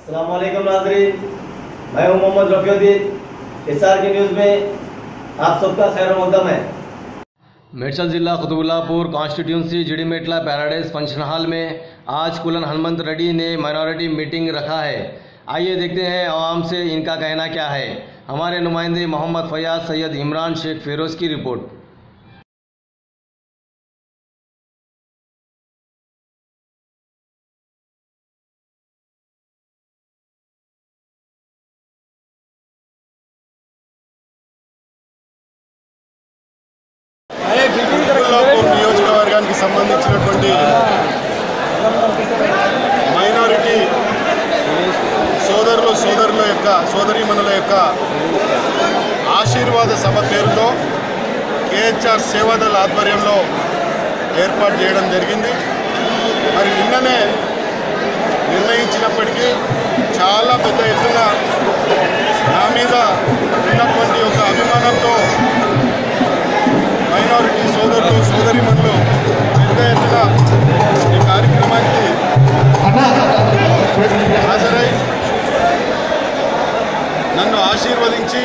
असलम नाजरीन मैं हूं Mohammed Rafiuddin S R K news में आप सबका खैर मकदम है మేడ్చల్ జిల్లా Qutbullapur constituency Jeedimetla Paradise function hall में आज कुलन हनुमंत रेड्डी ने माइनॉरिटी मीटिंग रखा है आइए देखते हैं आवाम से इनका कहना क्या है हमारे नुमाइंदे मोहम्मद फयाज सैयद इमरान शेख फिरोज की रिपोर्ट కుతుబుల్లాపూర్ నియోజకవర్గానికి సంబంధించినటువంటి మైనారిటీ సోదరులు సోదరుల యొక్క సోదరీమణుల యొక్క ఆశీర్వాద సభ పేరుతో కేహెచ్ఆర్ సేవాదళ ఆధ్వర్యంలో ఏర్పాటు చేయడం జరిగింది మరి నిన్ననే నిర్ణయించినప్పటికీ చాలా పెద్ద ఎత్తున నా మీద ఉన్నటువంటి ఒక అభిమానంతో మైనారిటీ సోదరులు సోదరిమణులు పెద్ద ఎత్తున ఈ కార్యక్రమానికి హాజరై నన్ను ఆశీర్వదించి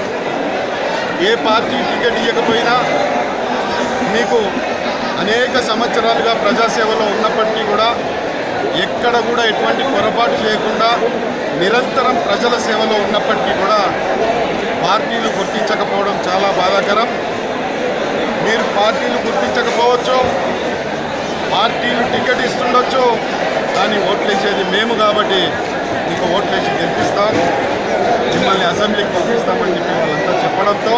ఏ పార్టీ టికెట్ ఇవ్వకపోయినా మీకు అనేక సంవత్సరాలుగా ప్రజాసేవలో ఉన్నప్పటికీ కూడా ఎక్కడ కూడా ఎటువంటి పొరపాటు చేయకుండా నిరంతరం ప్రజల సేవలో ఉన్నప్పటికీ కూడా పార్టీలు గుర్తించకపోవడం చాలా బాధాకరం మీరు పార్టీలు గుర్తించకపోవచ్చు పార్టీలు టికెట్ ఇస్తుండొచ్చు కానీ ఓట్లేసేది మేము కాబట్టి మీకు ఓట్లేసి గెలిపిస్తాం మిమ్మల్ని అసెంబ్లీకి పంపిస్తామని చెప్పి వాళ్ళంతా చెప్పడంతో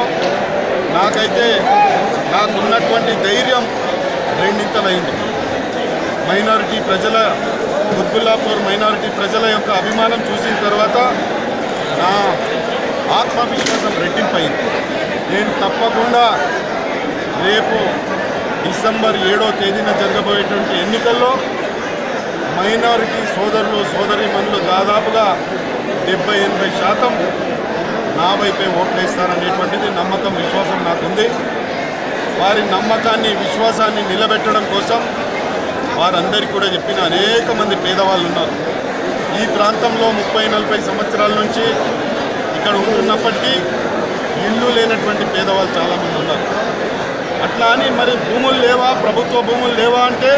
నాకైతే నాకున్నటువంటి ధైర్యం రెండింతలైంది మైనారిటీ ప్రజల కుత్బుల్లాపూర్ మైనారిటీ ప్రజల యొక్క అభిమానం చూసిన తర్వాత నా ఆత్మవిశ్వాసం రెట్టింపైంది నేను తప్పకుండా రేపు డిసెంబర్ ఏడో తేదీన జరగబోయేటువంటి ఎన్నికల్లో మైనారిటీ సోదరులు సోదరీమణులు దాదాపుగా డెబ్బై ఎనభై శాతం నా వైపే ఓట్లేస్తారనేటువంటిది నమ్మకం విశ్వాసం నాకుంది వారి నమ్మకాన్ని విశ్వాసాన్ని నిలబెట్టడం కోసం వారందరికీ కూడా చెప్పిన అనేక మంది పేదవాళ్ళు ఉన్నారు ఈ ప్రాంతంలో ముప్పై నలభై సంవత్సరాల నుంచి ఇక్కడ ఉంటున్నప్పటికీ ఇల్లు లేనటువంటి పేదవాళ్ళు చాలామంది ఉన్నారు అట్లా అని మరి భూములు లేవా ప్రభుత్వ భూములు లేవా అంటే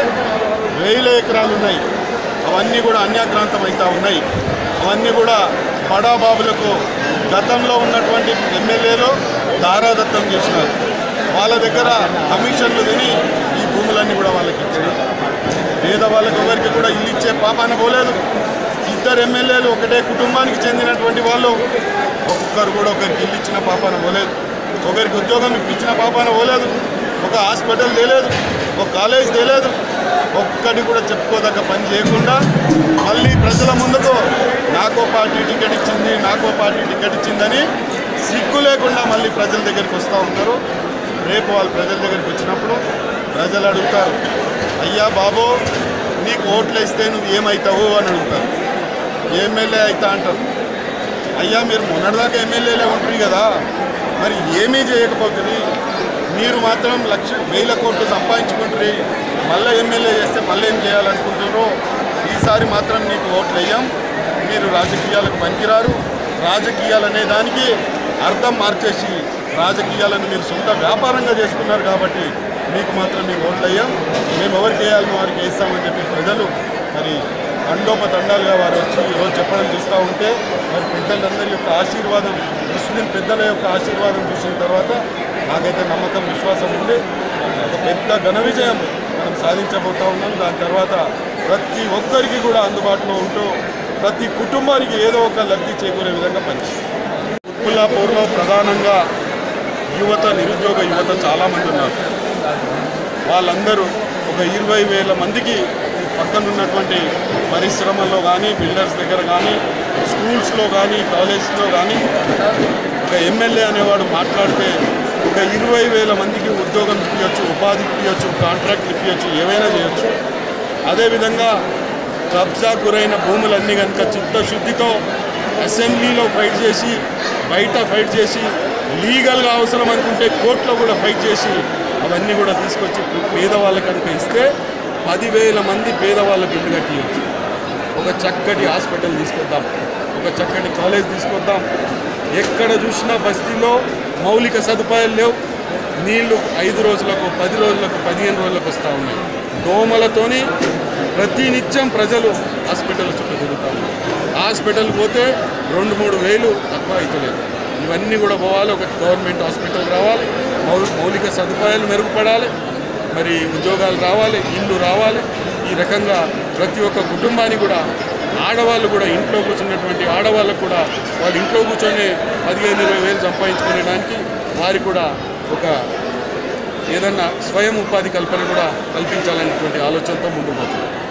వేల ఎకరాలు ఉన్నాయి అవన్నీ కూడా అన్యాక్రాంతం అవుతా ఉన్నాయి అవన్నీ కూడా బడాబాబులకు గతంలో ఉన్నటువంటి ఎమ్మెల్యేలు దారాదత్తం చేసినారు వాళ్ళ దగ్గర కమిషన్లు తిని ఈ భూములన్నీ కూడా వాళ్ళకి ఇచ్చినారు పేద వాళ్ళకి ఎవరికి కూడా ఇల్లు ఇచ్చే పాపాన పోలేదు ఇద్దరు ఎమ్మెల్యేలు ఒకటే కుటుంబానికి చెందినటువంటి వాళ్ళు ఒక్కరు కూడా ఒకరికి ఇల్లు ఇచ్చిన పాపాన పోలేదు ఒకరికి ఉద్యోగం ఇప్పించిన పాపాన పోలేదు ఒక హాస్పిటల్ తేలేదు ఒక కాలేజ్ తేలేదు ఒక్కటి కూడా చెప్పుకోదగ్గ పని చేయకుండా మళ్ళీ ప్రజల ముందుకు నాకో పార్టీ టికెట్ ఇచ్చింది నాకో పార్టీ టికెట్ ఇచ్చిందని సిగ్గు లేకుండా మళ్ళీ ప్రజల దగ్గరికి వస్తూ ఉంటారు రేపు వాళ్ళు ప్రజల దగ్గరికి వచ్చినప్పుడు ప్రజలు అడుగుతారు అయ్యా బాబు నీకు ఓట్లు వేస్తే నువ్వు ఏమవుతావు అని అడుగుతారు ఎమ్మెల్యే అవుతా అంటారు అయ్యా మీరు మొన్నటిదాకా ఎమ్మెల్యేలే ఉంటారు కదా మరి ఏమీ చేయకపోతుంది మీరు మాత్రం లక్ష వేల కోట్లు సంపాదించుకుంటారు మళ్ళీ ఎమ్మెల్యే చేస్తే మళ్ళీ ఏం చేయాలనుకుంటున్నారో ఈసారి మాత్రం మీకు ఓట్లు వేయం మీరు రాజకీయాలకు పనికిరారు రాజకీయాలనే దానికి అర్థం మార్చేసి రాజకీయాలను మీరు సొంత వ్యాపారంగా చేసుకున్నారు కాబట్టి మీకు మాత్రం మేము ఓట్లు వేయం మేము ఎవరికి వేయాలని వారికి వేస్తామని చెప్పి ప్రజలు మరి తండోపతండాలుగా వారు వచ్చి ఈరోజు చెప్పడం చూస్తూ ఉంటే మరి పెద్దలందరి యొక్క ఆశీర్వాదం ముస్లిం పెద్దల యొక్క ఆశీర్వాదం చూసిన తర్వాత నాకైతే నమ్మకం విశ్వాసం ఉంది ఒక పెద్ద ఘన విజయం మనం సాధించబోతా ఉన్నాం దాని తర్వాత ప్రతి ఒక్కరికి కూడా అందుబాటులో ఉంటూ ప్రతి కుటుంబానికి ఏదో ఒక లబ్ధి చేకూరే విధంగా పనిచేస్తాం ఉప్పుల్లాపూర్లో ప్రధానంగా యువత నిరుద్యోగ యువత చాలామంది ఉన్నారు వాళ్ళందరూ ఒక ఇరవై వేల మందికి పక్కన ఉన్నటువంటి పరిశ్రమల్లో కానీ బిల్డర్స్ దగ్గర కానీ స్కూల్స్లో కానీ కాలేజ్లో కానీ ఒక ఎమ్మెల్యే అనేవాడు మాట్లాడితే ఒక ఇరవై వేల మందికి ఉద్యోగం ఇప్పించచ్చు ఉపాధి ఇప్పించచ్చు కాంట్రాక్ట్ ఇప్పించచ్చు ఏవైనా చేయొచ్చు అదేవిధంగా కబ్జా గురైన భూములన్నీ కనుక చిత్తశుద్ధితో అసెంబ్లీలో ఫైట్ చేసి బయట ఫైట్ చేసి లీగల్గా అవసరం అనుకుంటే కోర్టులో కూడా ఫైట్ చేసి అవన్నీ కూడా తీసుకొచ్చి పేదవాళ్ళకి కనుక ఇస్తే పదివేల మంది పేదవాళ్ళకి ఇల్లు కట్టియచ్చు ఒక చక్కటి హాస్పిటల్ తీసుకొద్దాం ఒక చక్కటి కాలేజ్ తీసుకొద్దాం ఎక్కడ చూసినా బస్తీలో మౌలిక సదుపాయాలు లేవు నీళ్లు ఐదు రోజులకు పది రోజులకు పదిహేను రోజులకు వస్తూ ఉన్నాయి దోమలతోని ప్రతినిత్యం ప్రజలు హాస్పిటల్ చుట్టూ తిరుగుతారు హాస్పిటల్ పోతే రెండు మూడు వేలు తక్కువ అవుతలేదు ఇవన్నీ కూడా పోవాలి ఒక గవర్నమెంట్ హాస్పిటల్ రావాలి మౌ మౌలిక సదుపాయాలు మెరుగుపడాలి మరి ఉద్యోగాలు రావాలి ఇల్లు రావాలి ఈ రకంగా ప్రతి ఒక్క కుటుంబానికి కూడా ఆడవాళ్ళు కూడా ఇంట్లో కూర్చున్నటువంటి ఆడవాళ్ళకు కూడా వాళ్ళు ఇంట్లో కూర్చొని పదిహేను ఇరవై వేలు సంపాదించుకునేదానికి వారికి కూడా ఒక ఏదన్నా స్వయం ఉపాధి కల్పన కూడా కల్పించాలనేటువంటి ఆలోచనతో ముందుకు పోతుంది